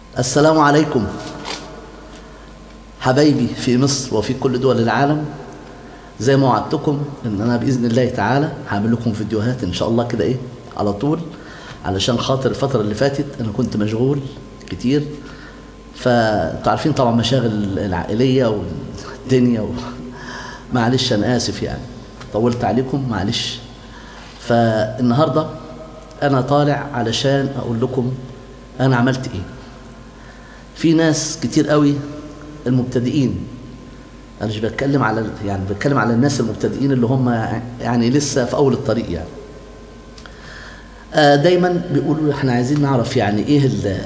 السلام عليكم حبايبي في مصر وفي كل دول العالم زي ما وعدتكم ان انا باذن الله تعالى هعمل لكم فيديوهات ان شاء الله كده ايه على طول علشان خاطر الفتره اللي فاتت انا كنت مشغول كتير فانتوا عارفين طبعا مشاغل العائليه والدنيا و... معلش انا اسف يعني طولت عليكم معلش فالنهارده انا طالع علشان اقول لكم انا عملت ايه في ناس كتير قوي المبتدئين انا مش بتكلم على يعني بتكلم على الناس المبتدئين اللي هم يعني لسه في اول الطريق يعني آه دايما بيقولوا احنا عايزين نعرف يعني ايه ال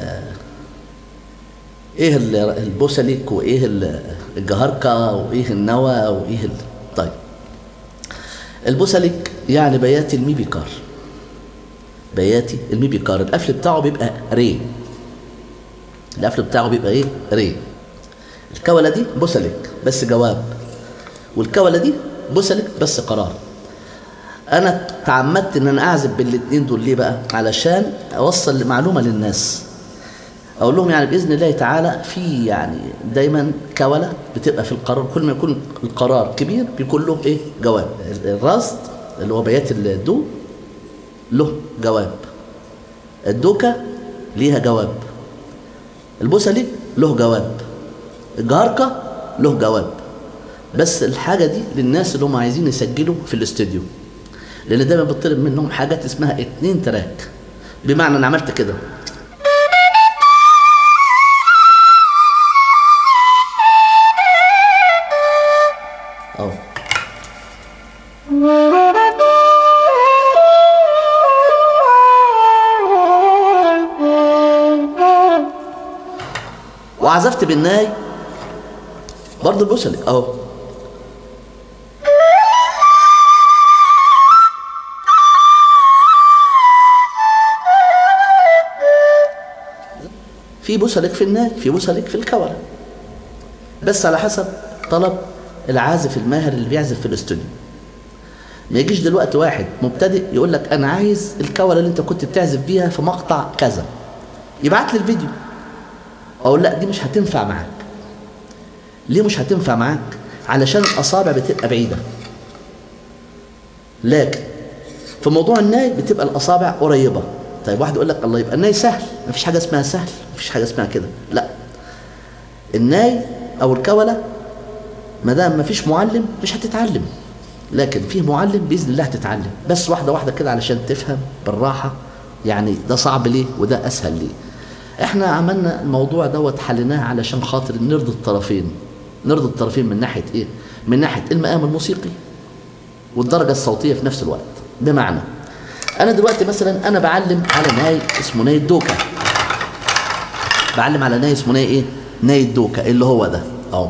ايه ال- البوسليك وايه ال- الجهركه وايه النوى وايه ال... طيب البوسليك يعني بياتي الميبيكار بياتي الميبيكار القفل بتاعه بيبقى ري القفل بتاعه بيبقى ايه ري الكوله دي بوسلك بس جواب والكوله دي بوسلك بس قرار انا تعمدت ان انا اعزف بالاثنين دول ليه بقى علشان اوصل معلومه للناس اقول لهم يعني باذن الله تعالى في يعني دايما كوله بتبقى في القرار كل ما يكون القرار كبير بيكون له ايه جواب الرصد اللي هو بيات الدو له جواب الدوكه ليها جواب البوسلي له جواب الجهركة له جواب بس الحاجة دي للناس اللي هم عايزين يسجلوا في الاستوديو لأن دايما بتطلب منهم حاجات اسمها اتنين تراك بمعنى أنا عملت كده أهو وعزفت بالناي برضه البوسلي اهو في بوسلك في الناي في بوسلك في الكوره بس على حسب طلب العازف الماهر اللي بيعزف في الاستوديو ما يجيش دلوقتي واحد مبتدئ يقول لك انا عايز الكوره اللي انت كنت بتعزف بيها في مقطع كذا يبعت لي الفيديو اقول لا دي مش هتنفع معاك ليه مش هتنفع معاك علشان الاصابع بتبقى بعيده لكن في موضوع الناي بتبقى الاصابع قريبه طيب واحد يقول لك الله يبقى الناي سهل مفيش حاجه اسمها سهل مفيش حاجه اسمها كده لا الناي او الكوله ما دام مفيش معلم مش هتتعلم لكن فيه معلم باذن الله هتتعلم بس واحده واحده كده علشان تفهم بالراحه يعني ده صعب ليه وده اسهل ليه احنا عملنا الموضوع دوت حليناه علشان خاطر نرضي الطرفين نرضي الطرفين من ناحيه ايه من ناحيه المقام الموسيقي والدرجه الصوتيه في نفس الوقت بمعنى انا دلوقتي مثلا انا بعلم على ناي اسمه ناي الدوكا بعلم على ناي اسمه ناي ايه ناي الدوكا اللي هو ده اهو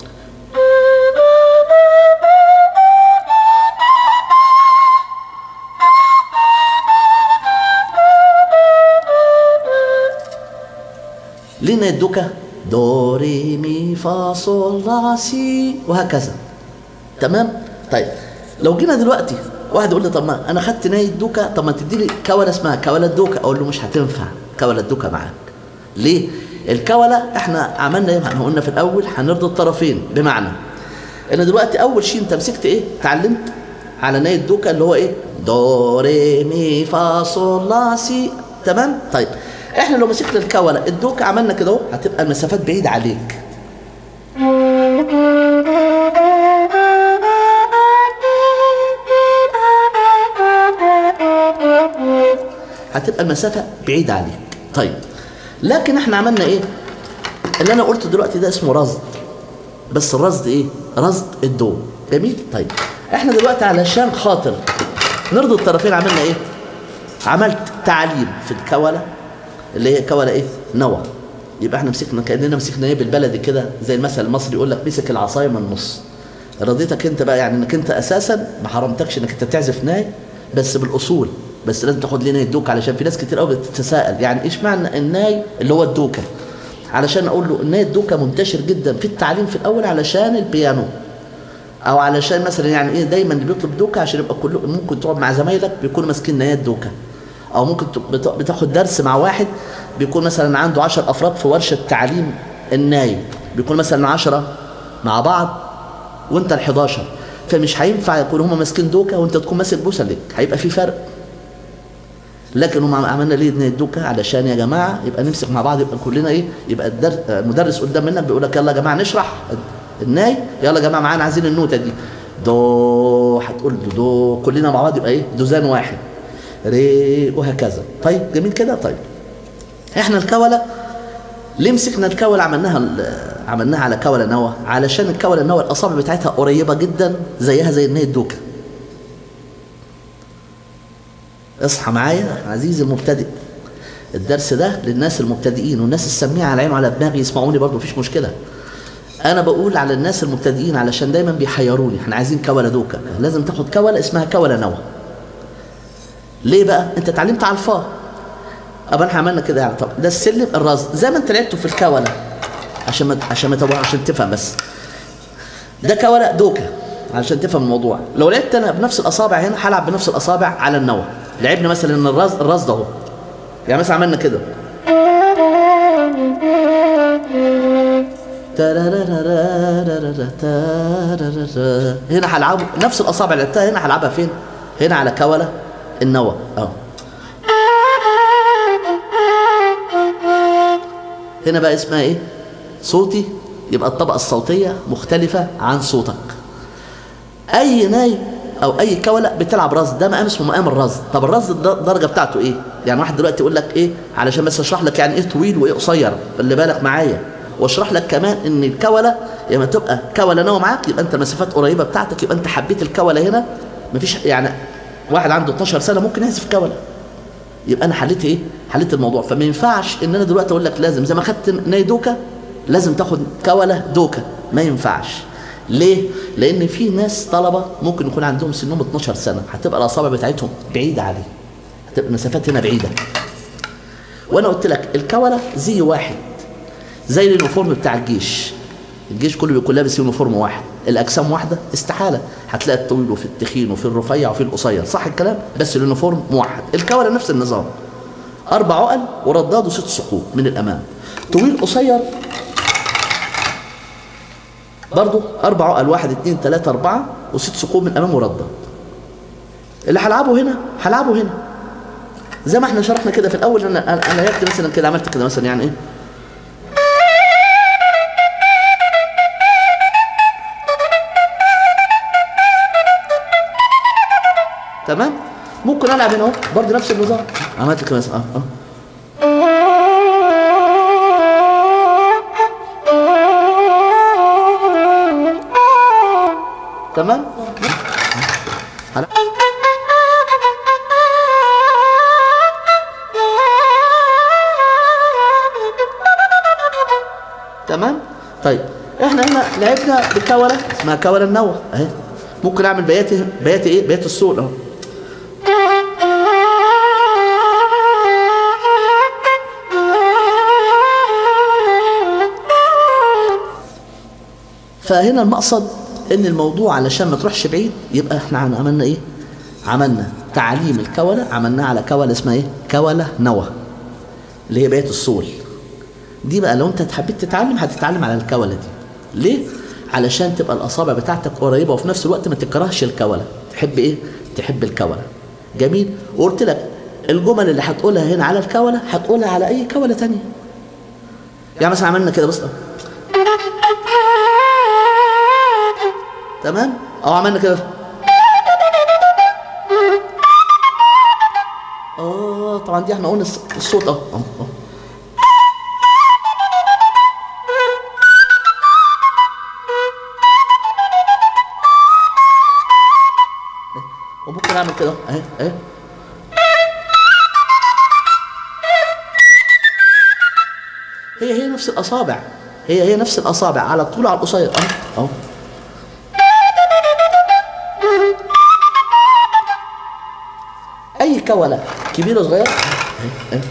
لنا الدوكا دو ري مي فا صول لا سي وهكذا تمام طيب لو جينا دلوقتي واحد يقول لي طب ما انا خدت ناي الدوكا طب ما تدي لي كوله اسمها كوله الدوكا اقول له مش هتنفع كوله الدوكا معاك ليه الكوله احنا عملنا ايه احنا قلنا في الاول هنرضي الطرفين بمعنى ان دلوقتي اول شيء انت مسكت ايه اتعلمت على ناي الدوكا اللي هو ايه دو ري مي فا صول لا سي تمام طيب احنا لو مسكنا الكوله الدوكا عملنا كده اهو هتبقى المسافات بعيده عليك هتبقى المسافه بعيده عليك طيب لكن احنا عملنا ايه اللي انا قلته دلوقتي ده اسمه رصد بس الرصد ايه رصد الدو جميل طيب احنا دلوقتي علشان خاطر نرضي الطرفين عملنا ايه عملت تعليم في الكوله اللي هي كوله ايه نوى يبقى احنا مسكنا كاننا مسكنا ايه بالبلدي كده زي المثل المصري يقول لك مسك العصايه من النص رضيتك انت بقى يعني انك انت اساسا ما حرمتكش انك انت تعزف ناي بس بالاصول بس لازم تاخد لنا الدوك علشان في ناس كتير قوي بتتساءل يعني ايش معنى الناي اللي هو الدوكه علشان اقول له الناي الدوكه منتشر جدا في التعليم في الاول علشان البيانو او علشان مثلا يعني ايه دايما اللي بيطلب دوكه عشان يبقى كله ممكن تقعد مع زمايلك بيكونوا ماسكين نايات دوكه او ممكن ت- بت- بتاخد درس مع واحد بيكون مثلا عنده عشر افراد في ورشه تعليم النايم بيكون مثلا عشرة مع بعض وانت ال 11 فمش هينفع يكون هم ماسكين دوكه وانت تكون ماسك بوسلك هيبقى في فرق لكن هم عملنا ليه اتنين دوكه علشان يا جماعه يبقى نمسك مع بعض يبقى كلنا ايه يبقى الدر... المدرس قدام منك بيقول لك يلا يا جماعه نشرح الناي يلا يا جماعه معانا عايزين النوته دي دو هتقول دو, دو كلنا مع بعض يبقى ايه دوزان واحد ري وهكذا طيب جميل كده طيب احنا الكوله ليه مسكنا الكوله عملناها ال- عملناها على كوله نوى علشان الكوله نوى الاصابع بتاعتها قريبه جدا زيها زي الناي الدوكه اصحى معايا عزيزي المبتدئ الدرس ده للناس المبتدئين والناس السميعه على عين وعلى دماغي يسمعوني برضه مفيش مشكله انا بقول على الناس المبتدئين علشان دايما بيحيروني احنا عايزين كوله دوكه لازم تاخد كوله اسمها كوله نوى ليه بقى انت اتعلمت على الفا ابقى احنا عملنا كده يعني طب ده السلم الرصد زي ما انت لعبته في الكوله عشان ما عشان ما تبقى عشان تفهم بس ده كوله دوكه علشان تفهم الموضوع لو لعبت انا بنفس الاصابع هنا هلعب بنفس الاصابع على النوى لعبنا مثلا الرصد الرصد اهو يعني مثلا عملنا كده هنا هلعبه نفس الاصابع اللي لعبتها هنا هلعبها فين؟ هنا على كوله النوى اه هنا بقى اسمها ايه؟ صوتي يبقى الطبقه الصوتيه مختلفه عن صوتك اي ناي او اي كوله بتلعب رصد ده مقام اسمه مقام الرصد طب الرصد ده الدرجه بتاعته ايه يعني واحد دلوقتي يقول لك ايه علشان بس اشرح لك يعني ايه طويل وايه قصير خلي بالك معايا واشرح لك كمان ان الكوله لما تبقى كوله نوى معاك يبقى انت المسافات قريبه بتاعتك يبقى انت حبيت الكوله هنا مفيش يعني واحد عنده 12 سنه ممكن يعزف كوله يبقى انا حليت ايه حليت الموضوع فما ينفعش ان انا دلوقتي اقول لك لازم زي ما خدت ناي دوكا لازم تاخد كوله دوكا ما ينفعش ليه لان في ناس طلبه ممكن يكون عندهم سنهم 12 سنه هتبقى الاصابع بتاعتهم بعيده عليه هتبقى المسافات هنا بعيده وانا قلت لك الكوله زي واحد زي اليونيفورم بتاع الجيش الجيش كله بيكون لابس يونيفورم واحد الاجسام واحده استحاله هتلاقي الطويل وفي التخين وفي الرفيع وفي القصير صح الكلام بس اليونيفورم موحد الكوره نفس النظام اربع عقل ورداد وست ثقوب من الامام طويل قصير برضه اربع عقل واحد اثنين ثلاثه اربعه وست ثقوب من امام ورداد اللي هلعبه هنا هلعبه هنا زي ما احنا شرحنا كده في الاول انا انا أنا لعبت مثلا كده عملت كده مثلا يعني ايه تمام ممكن العب هنا اهو برضه نفس النظام عملت كده مثلا اه اه تمام هلا. تمام طيب احنا هنا لعبنا بكوره اسمها كوره النوى اهي ممكن اعمل بيات بيات ايه بيات الصول اهو فهنا المقصد ان الموضوع علشان ما تروحش بعيد يبقى احنا عن- عملنا ايه عملنا تعليم الكوله عملناها على كوله اسمها ايه كوله نوى اللي هي بيت الصول دي بقى لو انت حبيت تتعلم هتتعلم على الكوله دي ليه علشان تبقى الاصابع بتاعتك قريبه وفي نفس الوقت ما تكرهش الكوله تحب ايه تحب الكوله جميل وقلت لك الجمل اللي هتقولها هنا على الكوله هتقولها على اي كوله تانية يعني مثلا عملنا كده بص تمام او عملنا كده اه طبعا دي احنا قلنا الص- الصوت اهو اهو اهو. وممكن اعمل كده اهي اهي هي هي نفس الاصابع هي هي نفس الاصابع على الطول على القصير اهو اهو اي كوله كبيره صغيره اهي اهي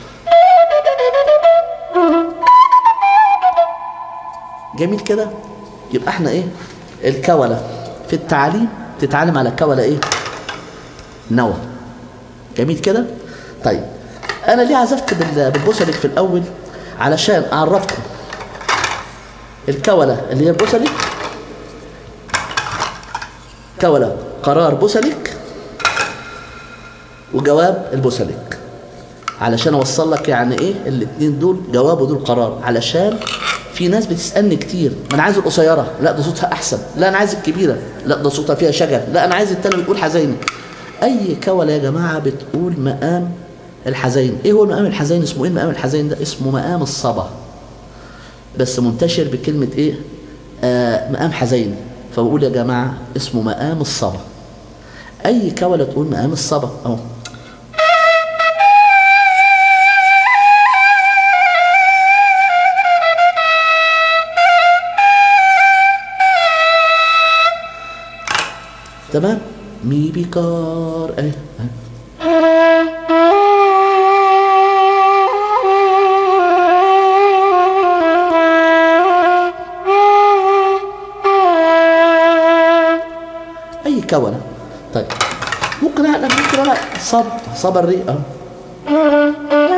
جميل كده يبقى احنا ايه الكوله في التعليم تتعلم على كوله ايه نوى جميل كده طيب انا ليه عزفت بال- بالبوسلك في الاول علشان اعرفكم الكوله اللي هي البوسلك كوله قرار بوسلك وجواب البوسلك علشان اوصل لك يعني ايه الاثنين دول جواب ودول قرار علشان في ناس بتسالني كتير ما انا عايز القصيره لا ده صوتها احسن لا انا عايز الكبيره لا ده صوتها فيها شجر لا انا عايز التانية بتقول حزيني اي كوله يا جماعه بتقول مقام الحزين ايه هو المقام الحزين اسمه ايه المقام الحزين ده اسمه مقام الصبا بس منتشر بكلمه ايه آه مقام حزين فبقول يا جماعه اسمه مقام الصبا اي كوله تقول مقام الصبا اهو تمام مي بيكار اهي أهي. اي كونه طيب ممكن انا ممكن انا صب صب الريق اهو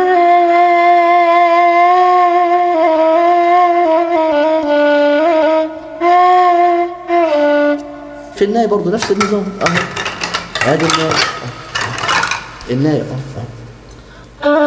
في الناي برضو نفس النظام اهو ادي الناي أهو. الناي اهو أهو.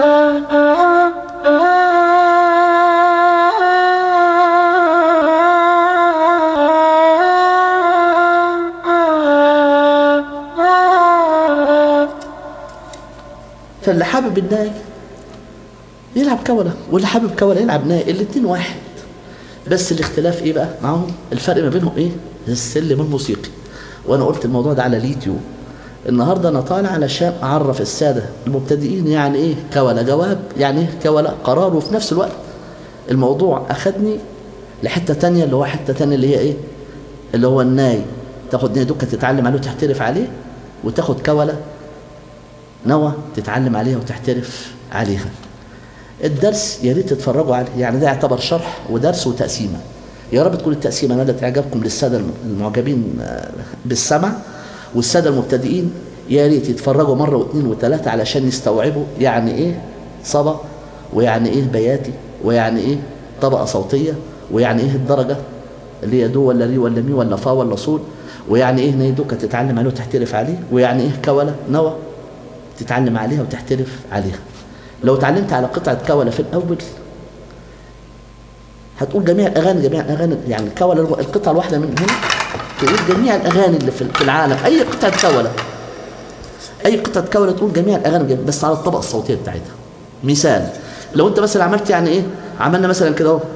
فاللي حابب الناي يلعب كوله واللي حابب كوله يلعب ناي الاتنين واحد بس الاختلاف ايه بقى معاهم الفرق ما بينهم ايه السلم الموسيقي وانا قلت الموضوع ده على اليوتيوب النهارده انا طالع علشان اعرف الساده المبتدئين يعني ايه كوله جواب يعني ايه كوله قرار وفي نفس الوقت الموضوع اخدني لحته تانية اللي هو حته تانية اللي هي ايه اللي هو الناي تاخد ناي دوكه تتعلم عليه وتحترف عليه وتاخد كوله نوى تتعلم عليها وتحترف عليها الدرس يا ريت تتفرجوا عليه يعني ده يعتبر شرح ودرس وتقسيمه يا رب تكون التقسيمه نالت اعجابكم للساده المعجبين آه، بالسمع والساده المبتدئين يا ريت يتفرجوا مره واثنين وثلاثه علشان يستوعبوا يعني ايه صبا ويعني ايه بياتي ويعني ايه طبقه صوتيه ويعني ايه الدرجه اللي هي دو ولا ري ولا مي ولا فا ولا صول ويعني ايه نيدوكا تتعلم عليه وتحترف عليه ويعني ايه كولا نوى تتعلم عليها وتحترف عليها لو اتعلمت على قطعة كولة في الأول هتقول جميع الأغاني جميع الأغاني يعني الكولة الو- القطعة الواحدة من هنا تقول جميع الأغاني اللي في في العالم أي قطعة كولة أي قطعة كولة تقول جميع الأغاني جميع بس على الطبقة الصوتية بتاعتها مثال لو أنت مثلا عملت يعني إيه عملنا مثلا كده أهو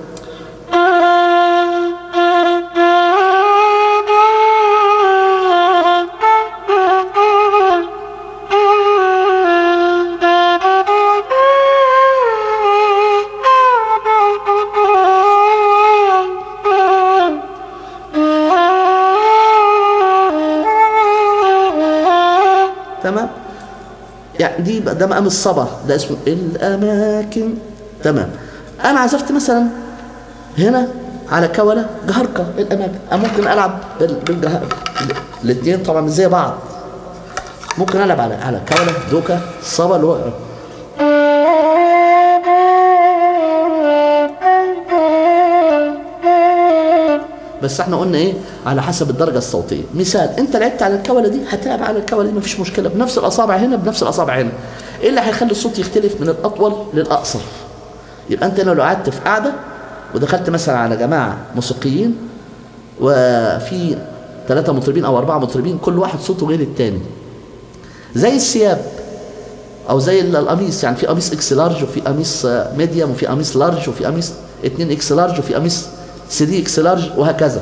تمام يعني دي بقى- ده مقام الصبا ده اسمه الاماكن تمام انا عزفت مثلا هنا على كوله جهركه الاماكن انا ممكن العب بال- بالجهر الاثنين طبعا مش زي بعض ممكن العب على على كوله دوكا صبا اللي هو بس احنا قلنا ايه على حسب الدرجه الصوتيه مثال انت لعبت على الكوله دي هتلعب على الكوله دي مفيش مشكله بنفس الاصابع هنا بنفس الاصابع هنا ايه اللي هيخلي الصوت يختلف من الاطول للاقصر يبقى انت لو قعدت في قاعده ودخلت مثلا على جماعه موسيقيين وفي ثلاثه مطربين او اربعه مطربين كل واحد صوته غير التاني زي الثياب او زي ال- القميص يعني في قميص اكس لارج وفي قميص آه، ميديوم وفي قميص لارج وفي قميص 2 اكس لارج وفي قميص 3 اكس لارج وهكذا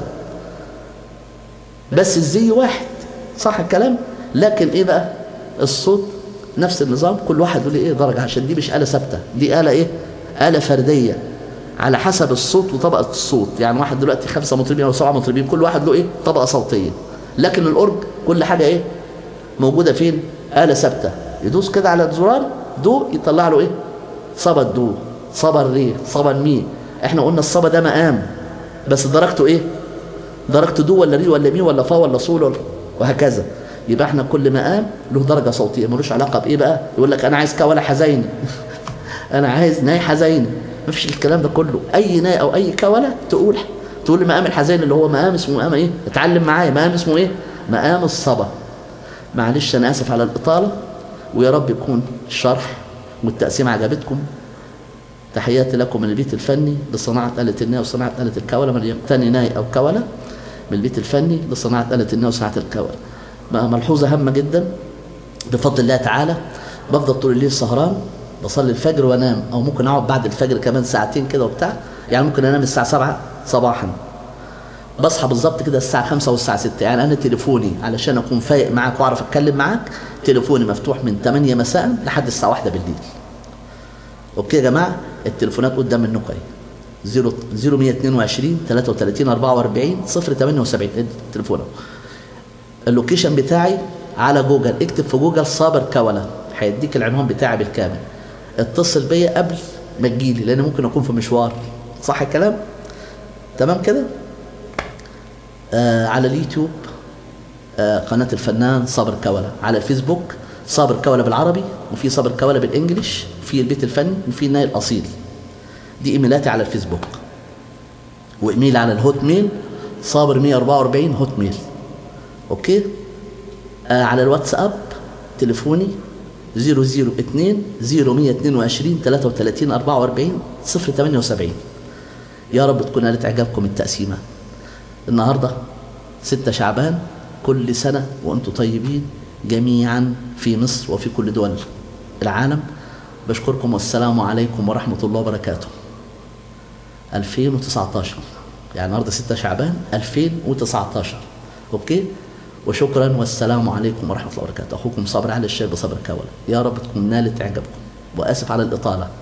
بس الزي واحد صح الكلام لكن ايه بقى الصوت نفس النظام كل واحد له ايه درجه عشان دي مش آلة ثابته دي آلة ايه آلة فردية على حسب الصوت وطبقة الصوت يعني واحد دلوقتي خمسة مطربين أو سبعة مطربين كل واحد له ايه طبقة صوتية لكن الأورج كل حاجة ايه موجودة فين آلة ثابتة يدوس كده على الزرار دو يطلع له ايه صبا الدو صبا الري صبا المي احنا قلنا الصبا ده مقام بس درجته ايه درجته دو ولا ري ولا مي ولا فا ولا صول ولا وهكذا يبقى احنا كل مقام له درجه صوتيه ملوش علاقه بايه بقى يقول لك انا عايز كولا حزيني انا عايز ناي حزيني مفيش الكلام ده كله اي ناي او اي كولا تقول تقول المقام الحزين اللي هو مقام اسمه مقام ايه اتعلم معايا مقام اسمه ايه مقام الصبا معلش انا اسف على الاطاله ويا رب يكون الشرح والتقسيم عجبتكم تحياتي لكم من البيت الفني لصناعة آلة الناي وصناعة آلة الكولة من يقتني ناي أو كولة من البيت الفني لصناعة آلة الناي وصناعة الكولة ملحوظة هامة جدا بفضل الله تعالى بفضل طول الليل سهران بصلي الفجر وانام او ممكن اقعد بعد الفجر كمان ساعتين كده وبتاع يعني ممكن انام الساعه 7 صباحا بصحى بالظبط كده الساعه 5 والساعه 6 يعني انا تليفوني علشان اكون فايق معاك واعرف اتكلم معاك تليفوني مفتوح من 8 مساء لحد الساعه 1 بالليل اوكي يا جماعه التليفونات قدام منكم اهي 0122 33 44 078 التليفون اهو اللوكيشن بتاعي على جوجل اكتب في جوجل صابر كولا هيديك العنوان بتاعي بالكامل اتصل بيا قبل ما تجيلي لان ممكن اكون في مشوار صح الكلام تمام كده آه على اليوتيوب آه قناة الفنان صابر كولا على الفيسبوك صابر كولا بالعربي وفي صابر كولا بالانجلش في البيت الفني وفي الناي الاصيل دي ايميلاتي على الفيسبوك وايميل على الهوت ميل صابر 144 هوت ميل اوكي آه على الواتساب تليفوني 002 0122 33 44 078 يا رب تكون نالت اعجابكم التقسيمه النهارده 6 شعبان كل سنه وانتم طيبين جميعا في مصر وفي كل دول العالم بشكركم والسلام عليكم ورحمه الله وبركاته 2019 يعني النهارده 6 شعبان 2019 اوكي وشكرا والسلام عليكم ورحمه الله وبركاته اخوكم صابر علي الشيخ بصبر كولا يا رب تكون نالت اعجابكم واسف على الاطاله